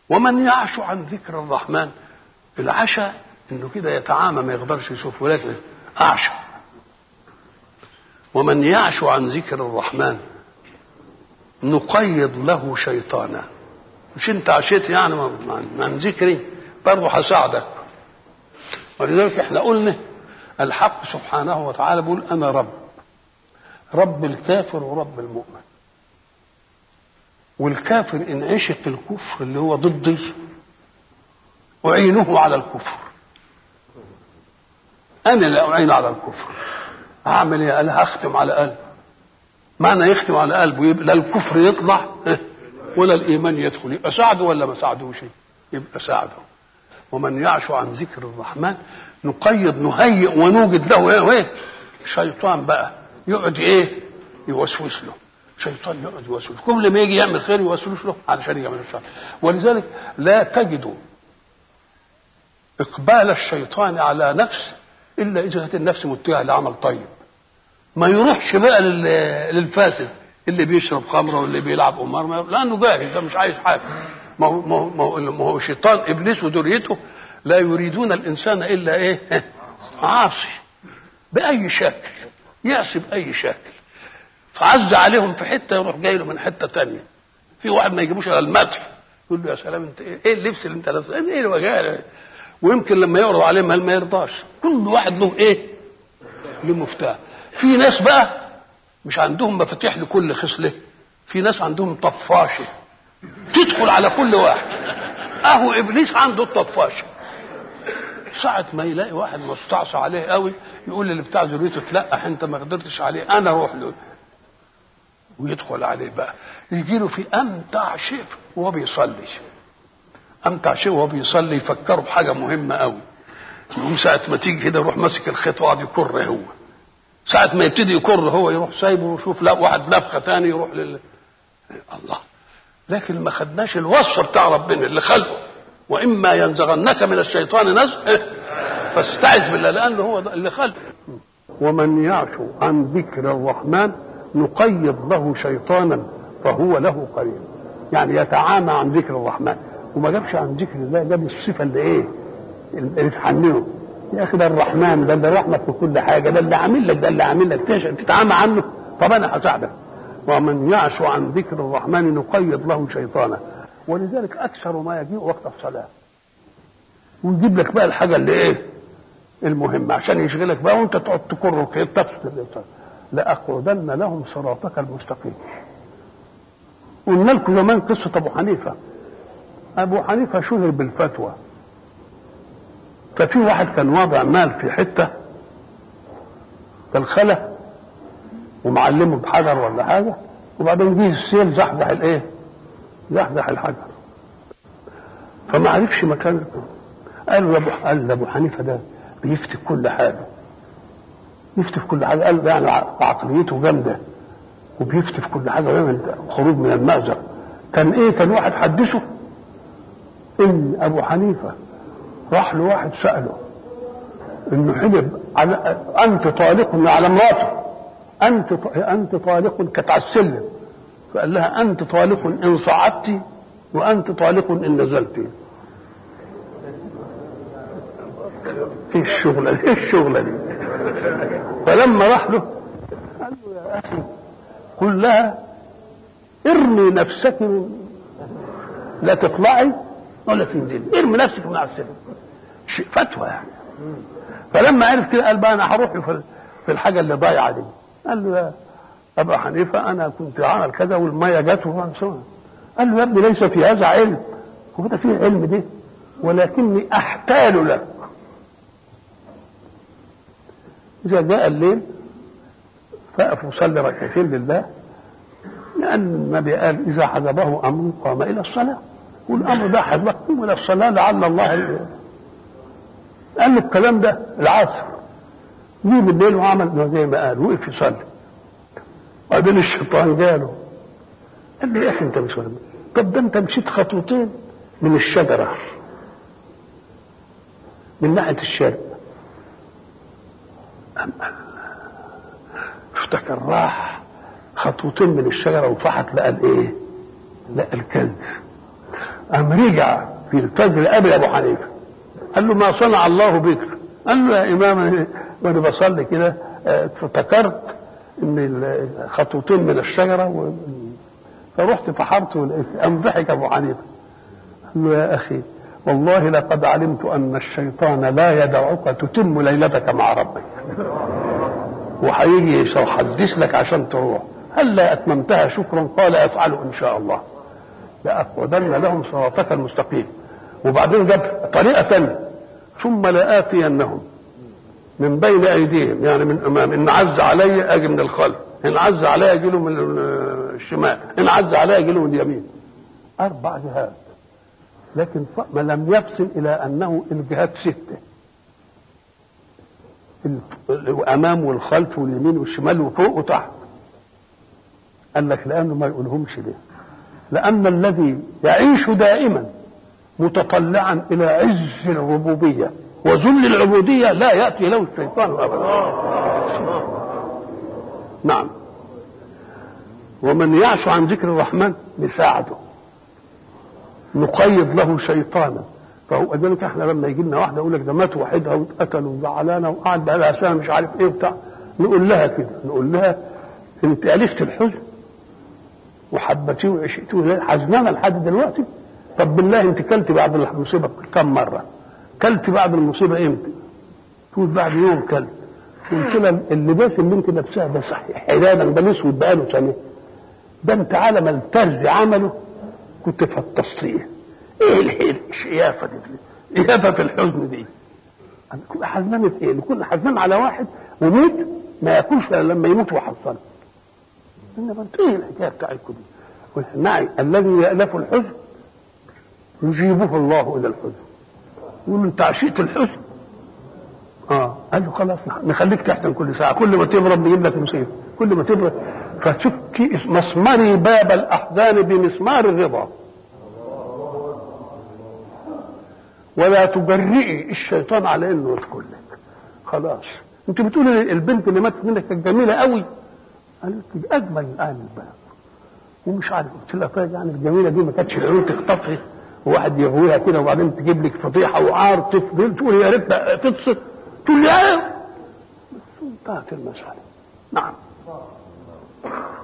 ومن يعش عن ذكر الرحمن العشاء انه كده يتعامى ما يقدرش يشوف ولكن اعشى ومن يعش عن ذكر الرحمن نقيض له شيطانا مش انت عشيت يعني من ذكري برضه هساعدك ولذلك احنا قلنا الحق سبحانه وتعالى بيقول انا رب رب الكافر ورب المؤمن والكافر ان عشق الكفر اللي هو ضدي اعينه على الكفر انا لا اعين على الكفر هعمل ايه قال هختم على قلبه معنى يختم على قلبه يبقى لا الكفر يطلع ولا الايمان يدخل يبقى ساعده ولا ما ساعدوش يبقى ساعده ومن يعش عن ذكر الرحمن نقيض نهيئ ونوجد له ايه ايه شيطان بقى يقعد ايه يوسوس له شيطان يقعد يوسوس كل ما يجي يعمل خير يوسوس له علشان يعمل الشر ولذلك لا تجد اقبال الشيطان على نفس الا اذا كانت النفس متجهه لعمل طيب ما يروحش بقى للفاسد اللي بيشرب خمره واللي بيلعب قمار ما لانه جاهل ده مش عايز حاجه ما هو ما هو ما هو شيطان ابليس وذريته لا يريدون الانسان الا ايه؟ عاصي باي شكل يعصي باي شكل فعز عليهم في حته يروح جاي له من حته تانية في واحد ما يجيبوش الا المدح يقول له يا سلام انت ايه, إيه اللبس اللي انت لابسه ايه الوجاهه ويمكن لما يقرب عليه مال ما يرضاش كل واحد له ايه؟ له مفتاح في ناس بقى مش عندهم مفاتيح لكل خصله في ناس عندهم طفاشه تدخل على كل واحد اهو ابليس عنده الطفاشه ساعة ما يلاقي واحد مستعصى عليه قوي يقول اللي بتاع ذريته تلقح انت ما قدرتش عليه انا اروح له ويدخل عليه بقى يجي له في امتع شيء وهو بيصلي امتع شيء وهو بيصلي يفكره بحاجه مهمه قوي يقوم ساعة ما تيجي كده يروح ماسك الخيط وقعد يكر هو ساعة ما يبتدي يكر هو يروح سايبه ويشوف لا واحد نفخة تاني يروح لل الله لكن ما خدناش الوصف بتاع ربنا اللي خلقه واما ينزغنك من الشيطان نزغ فاستعذ بالله لانه هو اللي خلقه ومن يعش عن ذكر الرحمن نقيض له شيطانا فهو له قريب يعني يتعامى عن ذكر الرحمن وما جابش عن ذكر الله جاب الصفه اللي ايه اللي تحننه يا اخي ده الرحمن ده اللي رحمك في كل حاجه ده اللي عامل لك ده اللي عامل لك تتعامى عنه طب انا هساعدك ومن يعش عن ذكر الرحمن نقيض له شيطانا ولذلك اكثر ما يجيء وقت الصلاه ويجيب لك بقى الحاجه اللي ايه المهمه عشان يشغلك بقى وانت تقعد تكر كده تفصل لاقعدن لهم صراطك المستقيم قلنا لكم زمان قصه ابو حنيفه ابو حنيفه شهر بالفتوى ففي واحد كان واضع مال في حته في الخلا ومعلمه بحجر ولا حاجه وبعدين جه السيل زحزح الايه؟ زحزح الحجر فما عرفش مكان قال له ابو قال ابو حنيفه ده بيفتي كل حاجه يفتي في كل حاجه قال يعني عقليته جامده وبيفتي في كل حاجه ويعمل خروج من المأزق كان ايه كان واحد حدثه ان ابو حنيفه راح له واحد ساله انه حلب على انت طالق على مراته انت انت طالق كانت على السلم فقال لها انت طالق ان صعدت وانت طالق ان نزلت ايه الشغله دي ايه الشغله دي فلما راح له قال له يا اخي قل لها ارمي نفسك من لا تطلعي ولا تنزلي ارمي نفسك من على السلم شيء فتوى يعني فلما عرف كده قال بقى انا هروح في الحاجه اللي ضايعه دي قال له يا ابا حنيفه انا كنت عمل كذا والميه جت وانسوها قال له يا ابني ليس في هذا علم هو ده فيه علم دي ولكني احتال لك اذا جاء الليل فاقف وصلي ركعتين لله لان النبي قال اذا حجبه امر قام الى الصلاه والامر ده حجبه قوم الى الصلاه لعل الله قال له الكلام ده العصر جه بالليل وعمل زي ما قال وقف يصلي وبعدين الشيطان جاله قال له يا اخي انت مش فاهم طب ده انت مشيت خطوتين من الشجره من ناحيه الشرق افتكر راح خطوتين من الشجره وفحت لقى الايه؟ لقى الكلب قام رجع في الفجر قابل ابو حنيفه قال له ما صنع الله بك قال له يا امام وانا بصلي كده افتكرت ان خطوتين من الشجره و... فرحت فحرت ولقيت قام ضحك ابو حنيفه قال له يا اخي والله لقد علمت ان الشيطان لا يدعك تتم ليلتك مع ربك وهيجي يحدث لك عشان تروح هل لا اتممتها شكرا قال افعله ان شاء الله لاقعدن لهم صراطك المستقيم وبعدين جاب طريقه ثانيه ثم لاتينهم من بين ايديهم يعني من امام ان عز علي اجي من الخلف ان عز علي اجي له من الشمال ان عز علي اجي له من اليمين اربع جهات لكن ما لم يفصل الى انه الجهات سته الامام والخلف واليمين والشمال وفوق وتحت قال لك لانه ما يقولهمش ليه لان الذي يعيش دائما متطلعا الى عز الربوبيه وذل العبوديه لا ياتي له الشيطان ابدا نعم ومن يعش عن ذكر الرحمن نساعده نقيض له شيطانا فهو ذلك احنا لما يجي لنا واحده يقول لك ده مات وحدها واتقتل وزعلانه وقعد بقى لها سنه مش عارف ايه وبتاع نقول لها كده نقول لها انت الفت الحزن وحبتيه وعشقتيه حزنانه لحد دلوقتي طب بالله انت كلت بعد المصيبه كم مره؟ كلت بعد المصيبه امتى؟ تقول بعد يوم كلت قلت لها اللباس اللي انت لابساه ده صحيح حلالا ده الاسود بقاله سنه ده انت على ما الترز عمله كنت فطستيه ايه الشيافه دي اليافه في الحزن دي كنا حزنانة ايه؟ كنا حزنان على واحد وموت ما ياكلش الا لما يموت وحصله انما انت ايه الحكايه بتاعتكم دي؟ نعم الذي يألف الحزن يجيبه الله الى الحزن يقول انت عشيت الحزن اه قال له خلاص نخليك تحزن كل ساعه كل ما تبرد نجيب لك مصيبه كل ما تبرد فتبكي مسمري باب الاحزان بمسمار الرضا ولا تجرئي الشيطان على انه يدخل لك خلاص انت بتقولي البنت اللي ماتت منك كانت جميله قوي قالت لي اجمل اهل البلد ومش عارف قلت لها طيب يعني الجميله دي ما كانتش العيون تخطفها وواحد يغويها كده وبعدين تجيب لك فضيحه وعار تفضل تقول يا ريت تبسط تقول لي ايه بس انتهت المساله نعم